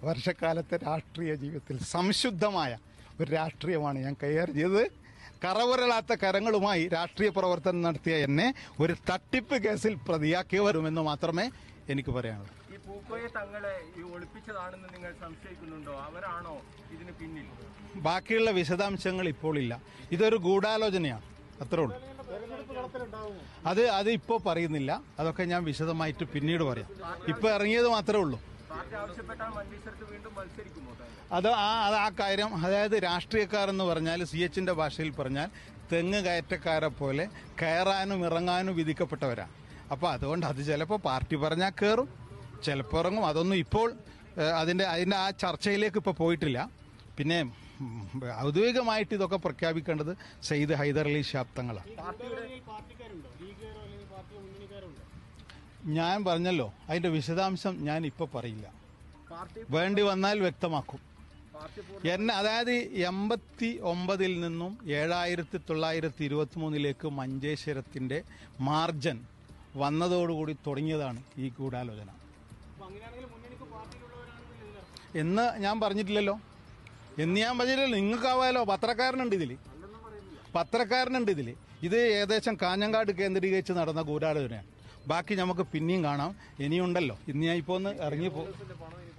വർഷക്കാലത്തെ രാഷ്ട്രീയ ജീവിതത്തിൽ സംശുദ്ധമായ ഒരു രാഷ്ട്രീയമാണ് ഞാൻ കൈകാര്യം ചെയ്തത് കറവരലാത്ത കരങ്ങളുമായി രാഷ്ട്രീയ പ്രവർത്തനം നടത്തിയ എന്നെ ഒരു തട്ടിപ്പ് കേസിൽ പ്രതിയാക്കി വരുമെന്ന് മാത്രമേ എനിക്ക് പറയാനുള്ളൂ ഈ പൂക്കോയെ തങ്ങളെ ഈ ഒളിപ്പിച്ചതാണെന്ന് നിങ്ങൾ സംശയിക്കുന്നുണ്ടോ അവരാണോ ഇതിന് പിന്നിൽ ബാക്കിയുള്ള വിശദാംശങ്ങൾ ഇപ്പോൾ ഇല്ല ഇതൊരു ഗൂഢാലോചനയാണ് അത്രേ ഉള്ളൂ അത് അത് ഇപ്പോൾ പറയുന്നില്ല അതൊക്കെ ഞാൻ വിശദമായിട്ട് പിന്നീട് പറയാം ഇപ്പൊ ഇറങ്ങിയത് മാത്രമേ ഉള്ളൂ പാർട്ടി ആവശ്യപ്പെട്ടാൽ മഞ്ചേശ്വരത്ത് വീണ്ടും മത്സരിക്കുമോ താങ്കൾ അത് ആ അത് ആ കാര്യം അതായത് രാഷ്ട്രീയക്കാർ എന്ന് പറഞ്ഞാൽ സി എച്ചിന്റെ ഭാഷയിൽ പറഞ്ഞാൽ തെങ്ങ് കയറ്റക്കാരെ പോലെ കയറാനും ഇറങ്ങാനും വിധിക്കപ്പെട്ടവരാണ് അപ്പോൾ അതുകൊണ്ട് അത് ചിലപ്പോൾ പാർട്ടി പറഞ്ഞാൽ കയറും ചിലപ്പോൾ ഇറങ്ങും അതൊന്നും ഇപ്പോൾ ഏഹ്, അതിന്റെ അതിന്റെ ആ ചർച്ചയിലേക്ക് ഇപ്പോൾ പോയിട്ടില്ല പിന്നെ ഉം, ഔദ്യോഗികമായിട്ട് ഇതൊക്കെ പ്രഖ്യാപിക്കേണ്ടത് സെയ്ദ് ഹൈദർ അലി ശാബ്ദങ്ങളാണ് ഞാൻ പറഞ്ഞല്ലോ അതിന്റെ വിശദാംശം ഞാൻ ഇപ്പോൾ പറയില്ല പാർട്ടി വേണ്ടി വന്നാൽ വ്യക്തമാക്കും പാർട്ടി എന്നെ അതായത് എൺപത്തി ഒമ്പതിൽ നിന്നും ഏഴായിരത്തി തൊള്ളായിരത്തി ഇരുപത്തി മൂന്നിലേക്ക് മഞ്ചേശ്വരത്തിന്റെ മാർജൻ വന്നതോടുകൂടി തുടങ്ങിയതാണ് ഈ ഗൂഢാലോചന എന്ന് ഞാൻ പറഞ്ഞിട്ടില്ലല്ലോ എന്ന് ഞാൻ പറഞ്ഞില്ലല്ലോ നിങ്ങൾക്കാവാലോ പത്രക്കാരനുണ്ട് ഇതിൽ പത്രക്കാരനുണ്ട് ഇതിൽ ഇത് ഏകദേശം കാഞ്ഞങ്ങാട് കേന്ദ്രീകരിച്ച് നടന്ന ഗൂഢാലോചനയാണ് ബാക്കി നമുക്ക് പിന്നെയും കാണാം ഇനിയുണ്ടല്ലോ ഇന്ന് ഞാൻ ഇപ്പോൾ ഒന്ന് ഇറങ്ങിപ്പോ